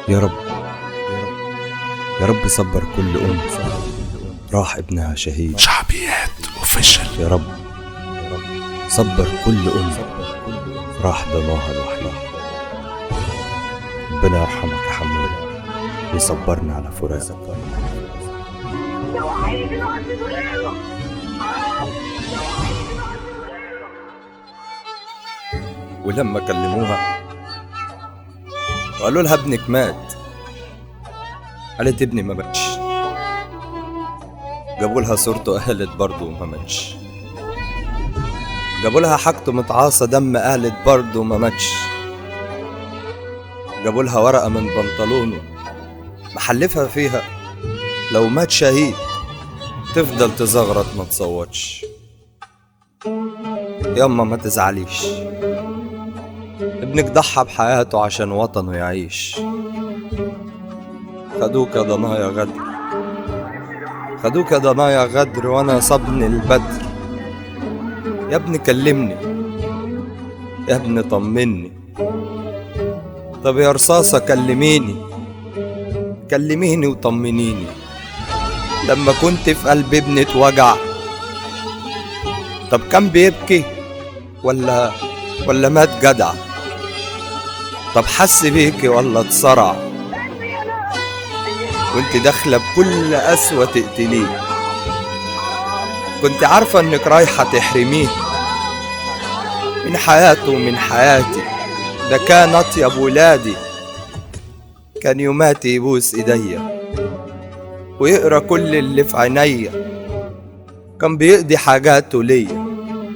يا رب يا رب صبر كل أم راح ابنها شهيد شعبيات اوفيشال يا رب صبر كل أم راح ضناها لوحدها ربنا يرحمك يا حمود ويصبرنا على فراقك لو عايز نقعد غيره آه، لو عايز نقعد غيره ولما كلموها وقالوا لها ابنك مات قالت ابني ما ماتش جابوا لها صورته قالت برضه ما ماتش جابوا لها حاجته متعاصة دم قالت برضه ما ماتش جابوا لها ورقة من بنطلونه محلفها فيها لو مات شهيد تفضل تزغرط ما تصوتش ياما ما تزعليش ابنك ضحى بحياته عشان وطنه يعيش خدوك يا ضنايا غدر خدوك يا ضنايا غدر وانا صبني البدر يا ابني كلمني يا ابني طمني طب يا رصاصة كلميني كلميني وطمنيني لما كنت في قلب ابني اتوجع طب كان بيبكي ولا ولا مات جدع طب حس بيكي ولا اتصرع وانت داخلة بكل قسوة تقتليه كنت عارفة انك رايحة تحرميه من حياته ومن حياتي ده كان اطيب ولادي كان يوماتي يبوس ايديا ويقرا كل اللي في عينيا كان بيقضي حاجاته ليا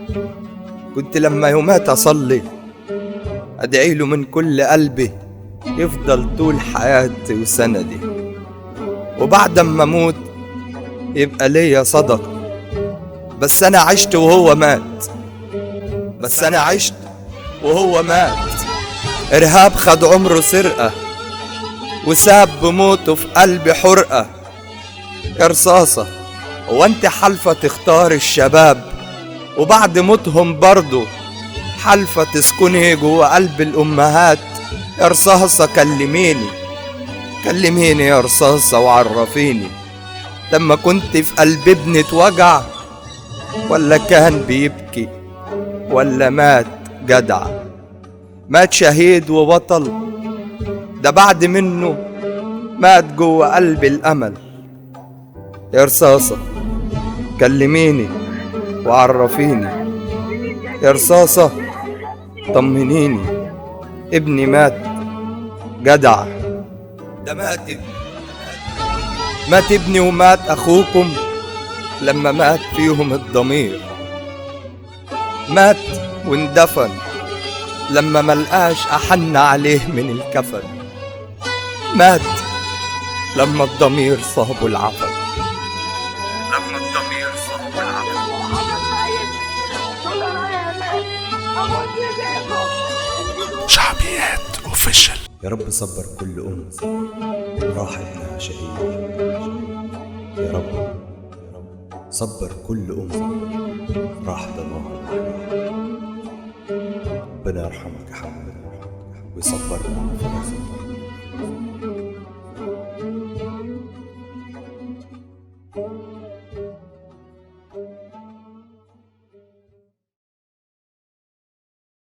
كنت لما يومات اصلي ادعي له من كل قلبي يفضل طول حياتي وسندي وبعد ما اموت يبقى ليا صدقه بس انا عشت وهو مات بس انا عشت وهو مات ارهاب خد عمره سرقه وساب بموته في قلبي حرقه يا رصاصه هو انت حالفه تختار الشباب وبعد موتهم برضه حالفه تسكني جوه قلب الامهات يا رصاصه كلميني كلميني يا رصاصه وعرفيني لما كنت في قلب ابني اتوجع ولا كان بيبكي ولا مات جدع مات شهيد وبطل ده بعد منه مات جوه قلب الامل يا رصاصة كلميني وعرفيني يا رصاصة طمنيني ابني مات جدع ده مات ابني مات ابني ومات اخوكم لما مات فيهم الضمير مات واندفن لما ملقاش أحن عليه من الكفن مات لما الضمير صابه العفن لما الضمير صابه العفن محمد سيد صلى الله عليه وسلم أموت بيكم شعبيات اوفيشال يا رب صبر كل أم راح ابنها شهيد يا رب يا رب صبر كل أم راح ضناها لوحدها. ربنا يرحمك يا حمد ويصبرنا على فراقك